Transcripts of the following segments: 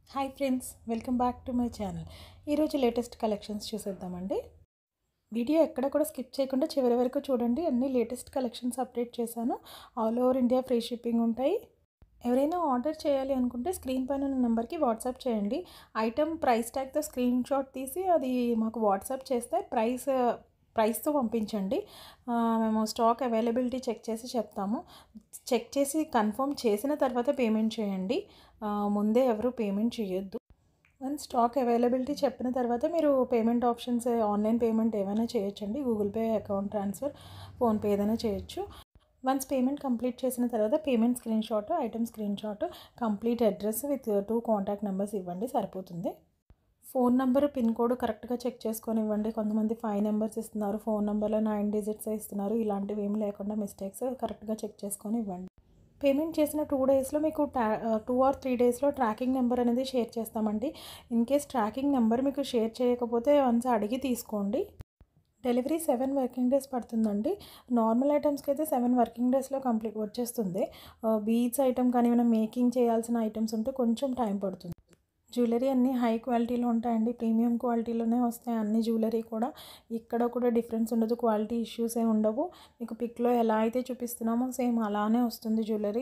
hi friends welcome back to my channel ఈరోజు latest collections చూసేద్దామండి video ఎక్కడ కూడా స్కిప్ చేయకుండా చివరి వరకు చూడండి అన్ని లేటెస్ట్ కలెక్షన్స్ అప్డేట్ చేశాను all over India free shipping ఉంటాయి ఎవరైనా ఆర్డర్ చేయాలి అనుకుంటే స్క్రీన్ పైన ఉన్న నెంబర్కి వాట్సాప్ చేయండి ఐటమ్ ప్రైస్ ట్యాగ్తో స్క్రీన్ షాట్ తీసి అది మాకు వాట్సాప్ చేస్తే ప్రైస్ ప్రైస్తో పంపించండి ఆ, మేము స్టాక్ అవైలబిలిటీ చెక్ చేసి చెప్తాము చెక్ చేసి కన్ఫర్మ్ చేసిన తర్వాత పేమెంట్ చేయండి ఆ, ముందే ఎవరు పేమెంట్ చేయొద్దు వన్ స్టాక్ అవైలబిలిటీ చెప్పిన తర్వాత మీరు పేమెంట్ ఆప్షన్స్ ఆన్లైన్ పేమెంట్ ఏమైనా చేయొచ్చండి Google Pay account transfer PhonePe ఏదైనా చేయొచ్చు వన్స్ పేమెంట్ కంప్లీట్ చేసిన తర్వాత payment screenshot item screenshot complete address with two contact numbers ఇవ్వండి సరిపోతుంది ఫోన్ నెంబర్ పిన్ కోడ్ కరెక్ట్గా చెక్ చేసుకొని ఇవ్వండి కొంతమంది ఫైవ్ నెంబర్స్ ఇస్తున్నారు ఫోన్ నెంబర్లో నైన్ డిజిట్స్ ఇస్తున్నారు ఇలాంటివి ఏమి లేకుండా మిస్టేక్స్ కరెక్ట్గా చెక్ చేసుకొని ఇవ్వండి పేమెంట్ చేసిన టూ డేస్లో మీకు ట్రా టూ ఆర్ త్రీ డేస్లో ట్రాకింగ్ నెంబర్ అనేది షేర్ చేస్తామండి ఇన్ కేస్ ట్రాకింగ్ నెంబర్ మీకు షేర్ చేయకపోతే వన్స్ అడిగి తీసుకోండి డెలివరీ సెవెన్ వర్కింగ్ డేస్ పడుతుందండి నార్మల్ ఐటమ్స్కి అయితే సెవెన్ వర్కింగ్ డేస్లో కంప్లీట్ వచ్చేస్తుంది బీచ్ ఐటమ్ కానీ ఏమైనా మేకింగ్ చేయాల్సిన ఐటమ్స్ ఉంటే కొంచెం టైం పడుతుంది జ్యువెలరీ అన్నీ హై క్వాలిటీలో ఉంటాయండి ప్రీమియం క్వాలిటీలోనే వస్తాయి అన్ని జ్యువెలరీ కూడా ఇక్కడ కూడా డిఫరెన్స్ ఉండదు క్వాలిటీ ఇష్యూస్ ఏమి ఉండవు మీకు పిక్లో ఎలా అయితే చూపిస్తున్నామో సేమ్ అలానే వస్తుంది జ్యువెలరీ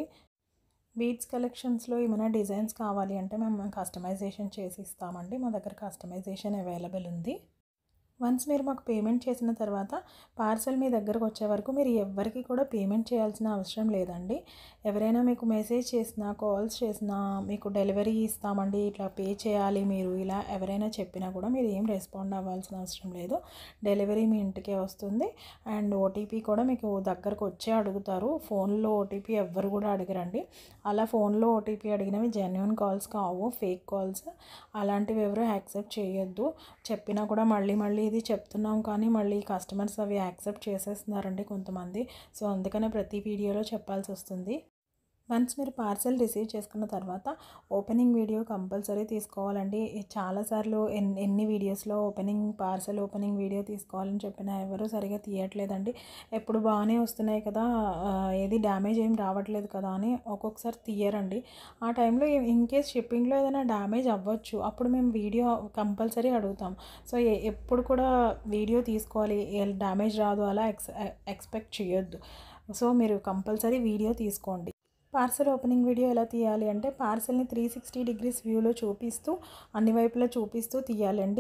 బీడ్స్ కలెక్షన్స్లో ఏమైనా డిజైన్స్ కావాలి అంటే మేము కస్టమైజేషన్ చేసి ఇస్తామండి మా దగ్గర కస్టమైజేషన్ అవైలబుల్ ఉంది వన్స్ మీరు మాకు పేమెంట్ చేసిన తర్వాత పార్సల్ మీ దగ్గరకు వచ్చే వరకు మీరు ఎవ్వరికి కూడా పేమెంట్ చేయాల్సిన అవసరం లేదండి ఎవరైనా మీకు మెసేజ్ చేసినా కాల్స్ చేసినా మీకు డెలివరీ ఇస్తామండి ఇట్లా పే చేయాలి మీరు ఇలా ఎవరైనా చెప్పినా కూడా మీరు ఏం రెస్పాండ్ అవ్వాల్సిన అవసరం లేదు డెలివరీ మీ ఇంటికే వస్తుంది అండ్ ఓటీపీ కూడా మీకు దగ్గరకు వచ్చే అడుగుతారు ఫోన్లో ఓటీపీ ఎవ్వరు కూడా అడగరండి అలా ఫోన్లో ఓటీపీ అడిగినవి జెన్యున్ కాల్స్ కావు ఫేక్ కాల్స్ అలాంటివి ఎవరు యాక్సెప్ట్ చేయొద్దు చెప్పినా కూడా మళ్ళీ మళ్ళీ ఇది చెప్తున్నాం కానీ మళ్ళీ కస్టమర్స్ అవి యాక్సెప్ట్ చేసేస్తున్నారండి కొంతమంది సో అందుకనే ప్రతి వీడియోలో చెప్పాల్సి వస్తుంది వన్స్ మీరు పార్సెల్ రిసీవ్ చేసుకున్న తర్వాత ఓపెనింగ్ వీడియో కంపల్సరీ తీసుకోవాలండి చాలాసార్లు ఎన్ ఎన్ని వీడియోస్లో ఓపెనింగ్ పార్సెల్ ఓపెనింగ్ వీడియో తీసుకోవాలని చెప్పినా ఎవరు సరిగా తీయట్లేదండి ఎప్పుడు బాగానే వస్తున్నాయి కదా ఆ, ఏది డ్యామేజ్ ఏం రావట్లేదు కదా అని ఒక్కొక్కసారి తీయరండి ఆ టైంలో ఇన్ కేస్ షిప్పింగ్లో ఏదైనా డ్యామేజ్ అవ్వచ్చు అప్పుడు మేము వీడియో కంపల్సరీ అడుగుతాం సో ఎ- ఎప్పుడు కూడా వీడియో తీసుకోవాలి డ్యామేజ్ రాదు అలా ఎక్స్ ఎక్స్పెక్ట్ చేయొద్దు సో మీరు కంపల్సరీ వీడియో తీసుకోండి పార్సల్ ఓపెనింగ్ వీడియో ఎలా తీయాలి అంటే పార్సల్ని త్రీ సిక్స్టీ డిగ్రీస్ వ్యూలో చూపిస్తూ అన్ని వైపులా చూపిస్తూ తీయాలండి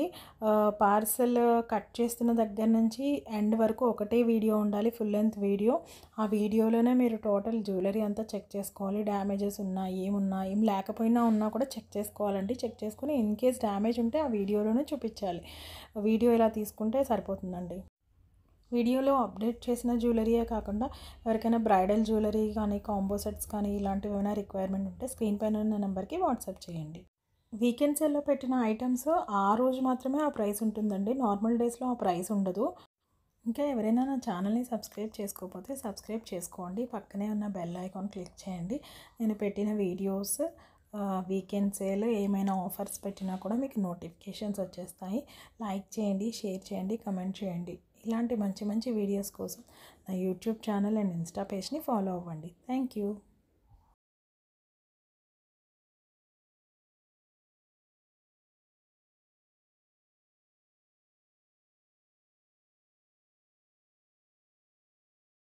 పార్సల్ కట్ చేస్తున్న దగ్గర నుంచి ఎండ్ వరకు ఒకటే వీడియో ఉండాలి ఫుల్ లెంత్ వీడియో ఆ వీడియోలోనే మీరు టోటల్ జ్యువెలరీ అంతా చెక్ చేసుకోవాలి డ్యామేజెస్ ఉన్నా ఏమున్నా ఏం లేకపోయినా ఉన్నా కూడా చెక్ చేసుకోవాలండి చెక్ చేసుకుని ఇన్ కేస్ డ్యామేజ్ ఉంటే ఆ వీడియోలోనే చూపించాలి వీడియో ఇలా తీసుకుంటే సరిపోతుందండి వీడియోలో అప్డేట్ చేసిన జ్యువెలరీయే కాకుండా ఎవరికైనా బ్రైడల్ జ్యువెలరీ కానీ కాంబో సెట్స్ కానీ ఇలాంటివి ఏమైనా రిక్వైర్మెంట్ ఉంటే స్క్రీన్ పైన ఉన్న నెంబర్కి వాట్సాప్ చేయండి వీకెండ్ సేల్లో పెట్టిన ఐటమ్స్ ఆ రోజు మాత్రమే ఆ ప్రైస్ ఉంటుందండి నార్మల్ డేస్లో ఆ ప్రైస్ ఉండదు ఇంకా ఎవరైనా నా ఛానల్ని సబ్స్క్రైబ్ చేసుకోకపోతే సబ్స్క్రైబ్ చేసుకోండి పక్కనే ఉన్న బెల్ ఐకాన్ క్లిక్ చేయండి నేను పెట్టిన వీడియోస్ వీకెండ్ సేల్ ఏమైనా ఆఫర్స్ పెట్టినా కూడా మీకు నోటిఫికేషన్స్ వచ్చేస్తాయి లైక్ చేయండి షేర్ చేయండి కమెంట్ చేయండి ఇలాంటి మంచి మంచి వీడియోస్ కోసం నా యూట్యూబ్ ఛానల్ అండ్ ఇన్స్టా పేజ్ని ఫాలో అవ్వండి థ్యాంక్ యూ